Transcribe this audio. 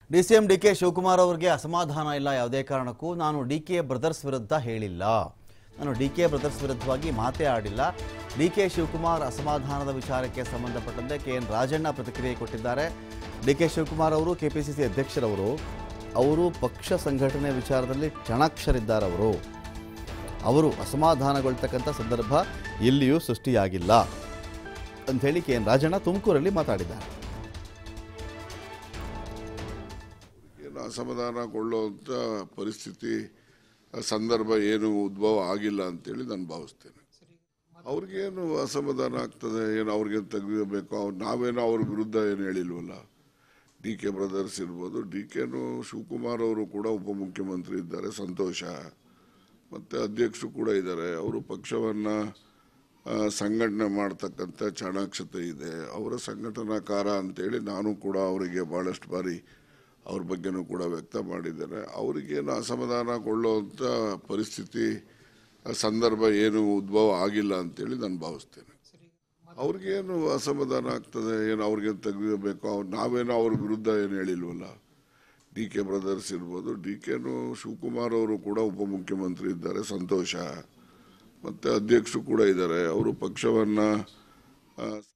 D C M D K Shivakumar ಅವರಿಗೆ ಅಸಮಾಧಾನ ಇಲ್ಲ ಯಾವುದೇ ಕಾರಣಕ್ಕೂ ನಾನು ಡಿ ಕೆ ಬ್ರದರ್ಸ್ ವಿರುದ್ಧ ಹೇಳಿಲ್ಲ ನಾನು ಡಿ ಕೆ ಬ್ರದರ್ಸ್ ವಿರುದ್ಧವಾಗಿ ಮಾತೇ ಆಡಿಲ್ಲ ಡಿ ಕೆ ಶಿವಕುಮಾರ್ ಅಸಮಾಧಾನದ ವಿಚಾರಕ್ಕೆ ಸಂಬಂಧಪಟ್ಟಂತೆ ಕೆ ಎನ್ ರಾಜಣ್ಣ ಪ್ರತಿಕ್ರಿಯೆ ಕೊಟ್ಟಿದ್ದಾರೆ ಡಿ ಕೆ ಶಿವಕುಮಾರ್ ಅವರು ಕೆಪಿಸಿಸಿ ಅಧ್ಯಕ್ಷರವರು ಅವರು ಪಕ್ಷ ಸಂಘಟನೆ ವಿಚಾರದಲ್ಲಿ ಚಾಣಾಕ್ಷರಿದ್ದಾರೆ ಅವರು ಅವರು ಅಸಮಾಧಾನಗೊಳ್ತಕ್ಕಂಥ ಸಂದರ್ಭ ಎಲ್ಲಿಯೂ ಸೃಷ್ಟಿಯಾಗಿಲ್ಲ ಅಂಥೇಳಿ ಕೆ ಎನ್ ರಾಜಣ್ಣ ತುಮಕೂರಲ್ಲಿ ಮಾತಾಡಿದ್ದಾರೆ ಏನು ಅಸಮಾಧಾನಗೊಳ್ಳುವಂಥ ಪರಿಸ್ಥಿತಿ ಆ ಸಂದರ್ಭ ಏನು ಉದ್ಭವ ಆಗಿಲ್ಲ ಅಂತೇಳಿ ನಾನು ಭಾವಿಸ್ತೇನೆ ಅವ್ರಿಗೇನು ಅಸಮಾಧಾನ ಆಗ್ತದೆ ಏನು ಅವ್ರಿಗೇನು ತೆಗೆಯಬೇಕು ಅವ್ರು ನಾವೇನೋ ಅವ್ರ ವಿರುದ್ಧ ಏನು ಹೇಳಿಲ್ವಲ್ಲ ಡಿ ಕೆ ಬ್ರದರ್ಸ್ ಇರ್ಬೋದು ಡಿ ಕೆನು ಶಿವಕುಮಾರ್ ಅವರು ಕೂಡ ಉಪಮುಖ್ಯಮಂತ್ರಿ ಇದ್ದಾರೆ ಸಂತೋಷ ಮತ್ತು ಅಧ್ಯಕ್ಷರು ಕೂಡ ಇದ್ದಾರೆ ಅವರು ಪಕ್ಷವನ್ನು ಸಂಘಟನೆ ಮಾಡ್ತಕ್ಕಂಥ ಚಾಣಾಕ್ಷತೆ ಇದೆ ಅವರ ಸಂಘಟನಾಕಾರ ಅಂತೇಳಿ ನಾನು ಕೂಡ ಅವರಿಗೆ ಭಾಳಷ್ಟು ಬಾರಿ ಅವ್ರ ಬಗ್ಗೆನೂ ಕೂಡ ವ್ಯಕ್ತ ಮಾಡಿದ್ದೇನೆ ಅವರಿಗೇನು ಅಸಮಾಧಾನಗೊಳ್ಳುವಂಥ ಪರಿಸ್ಥಿತಿ ಆ ಸಂದರ್ಭ ಏನು ಉದ್ಭವ ಆಗಿಲ್ಲ ಅಂತೇಳಿ ನಾನು ಭಾವಿಸ್ತೇನೆ ಅವ್ರಿಗೇನು ಅಸಮಾಧಾನ ಆಗ್ತದೆ ಏನು ಅವ್ರಿಗೇನು ತೆಗೆಯಬೇಕು ಅವ್ರು ನಾವೇನೋ ಅವ್ರ ವಿರುದ್ಧ ಏನು ಹೇಳಿಲ್ವಲ್ಲ ಡಿ ಕೆ ಬ್ರದರ್ಸ್ ಇರ್ಬೋದು ಡಿ ಕೆನು ಶಿವಕುಮಾರ್ ಅವರು ಕೂಡ ಉಪಮುಖ್ಯಮಂತ್ರಿ ಇದ್ದಾರೆ ಸಂತೋಷ ಮತ್ತು ಅಧ್ಯಕ್ಷರು ಕೂಡ ಇದ್ದಾರೆ ಅವರು ಪಕ್ಷವನ್ನು